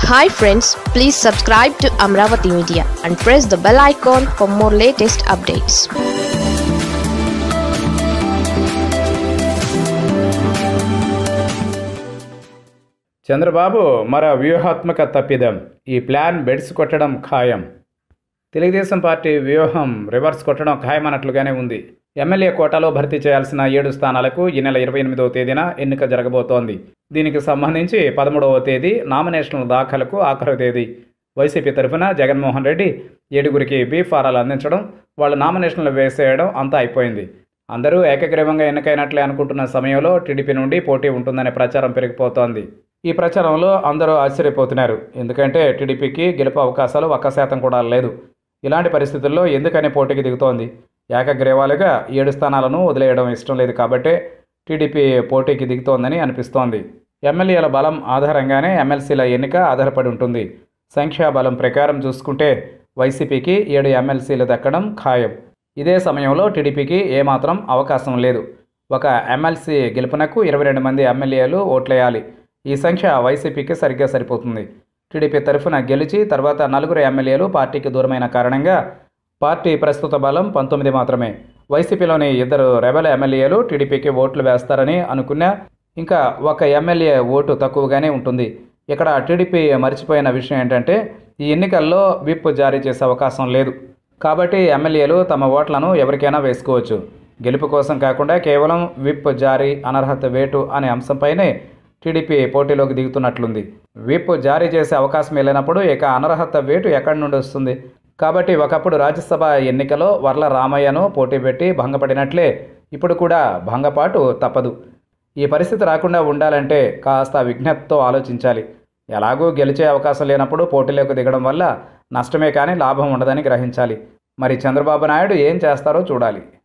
hi friends please subscribe to Amaravati media and press the bell icon for more latest updates Chandrababu మరో వ్యూహాత్మక తప్పిదం ఈ plan beds కొట్టడం ఖాయం తెలుగుదేశం పార్టీ వ్యూహం రివర్స్ కొట్టడం ఖాయమన్నట్లుగానే ఉంది ఎమ్మెల్యే కోటాలో భర్తీ చేయాల్సిన ఏడు స్థానాలకు ఈ నెల ఇరవై ఎనిమిదవ తేదీన ఎన్నిక జరగబోతోంది దీనికి సంబంధించి పదమూడవ తేదీ నామినేషన్ల దాఖలకు ఆఖరు తేదీ వైసీపీ తరఫున జగన్మోహన్ రెడ్డి ఏడుగురికి బీ ఫారాలు అందించడం వాళ్ళు నామినేషన్లు వేసేయడం అంతా అయిపోయింది అందరూ ఏకగ్రీవంగా ఎన్నికైనట్లే అనుకుంటున్న సమయంలో టీడీపీ నుండి పోటీ ఉంటుందనే ప్రచారం పెరిగిపోతోంది ఈ ప్రచారంలో అందరూ ఆశ్చర్యపోతున్నారు ఎందుకంటే టీడీపీకి గెలుపు అవకాశాలు ఒక్క శాతం కూడా లేదు ఇలాంటి పరిస్థితుల్లో ఎందుకని పోటీకి దిగుతోంది ఏకగ్రీవాలుగా ఏడు స్థానాలను వదిలేయడం ఇష్టం లేదు కాబట్టే టీడీపీ పోటీకి దిగుతోందని అనిపిస్తోంది ఎమ్మెల్యేల బలం ఆధారంగానే ఎమ్మెల్సీల ఎన్నిక ఆధారపడి ఉంటుంది సంఖ్యాబలం ప్రకారం చూసుకుంటే వైసీపీకి ఏడు ఎమ్మెల్సీలు దక్కడం ఖాయం ఇదే సమయంలో టీడీపీకి ఏమాత్రం అవకాశం లేదు ఒక ఎమ్మెల్సీ గెలుపునకు ఇరవై రెండు మంది ఎమ్మెల్యేలు ఓట్లేయాలి ఈ సంఖ్య వైసీపీకి సరిగ్గా సరిపోతుంది టీడీపీ తరఫున గెలిచి తర్వాత నలుగురు ఎమ్మెల్యేలు పార్టీకి దూరమైన కారణంగా పార్టీ ప్రస్తుత బలం పంతొమ్మిది మాత్రమే వైసీపీలోని ఇద్దరు రెబల్ ఎమ్మెల్యేలు టీడీపీకి ఓట్లు వేస్తారని అనుకున్నా ఇంకా ఒక ఎమ్మెల్యే ఓటు తక్కువగానే ఉంటుంది ఇక్కడ టీడీపీ మర్చిపోయిన విషయం ఏంటంటే ఈ ఎన్నికల్లో విప్ జారీ చేసే అవకాశం లేదు కాబట్టి ఎమ్మెల్యేలు తమ ఓట్లను ఎవరికైనా వేసుకోవచ్చు గెలుపు కోసం కాకుండా కేవలం విప్ జారీ అనర్హత వేటు అనే అంశంపైనే టీడీపీ పోటీలోకి దిగుతున్నట్లుంది విప్ జారీ చేసే అవకాశం లేనప్పుడు ఇక అనర్హత వేటు ఎక్కడి నుండి వస్తుంది కాబట్టి ఒకప్పుడు రాజ్యసభ ఎన్నికలో వర్ల రామయ్యను పోటీ పెట్టి భంగపడినట్లే ఇప్పుడు కూడా భంగపాటు తప్పదు ఈ పరిస్థితి రాకుండా ఉండాలంటే కాస్త విజ్ఞతతో ఆలోచించాలి ఎలాగూ గెలిచే అవకాశం లేనప్పుడు పోటీలోకి దిగడం వల్ల నష్టమే కానీ లాభం ఉండదని గ్రహించాలి మరి చంద్రబాబు నాయుడు ఏం చేస్తారో చూడాలి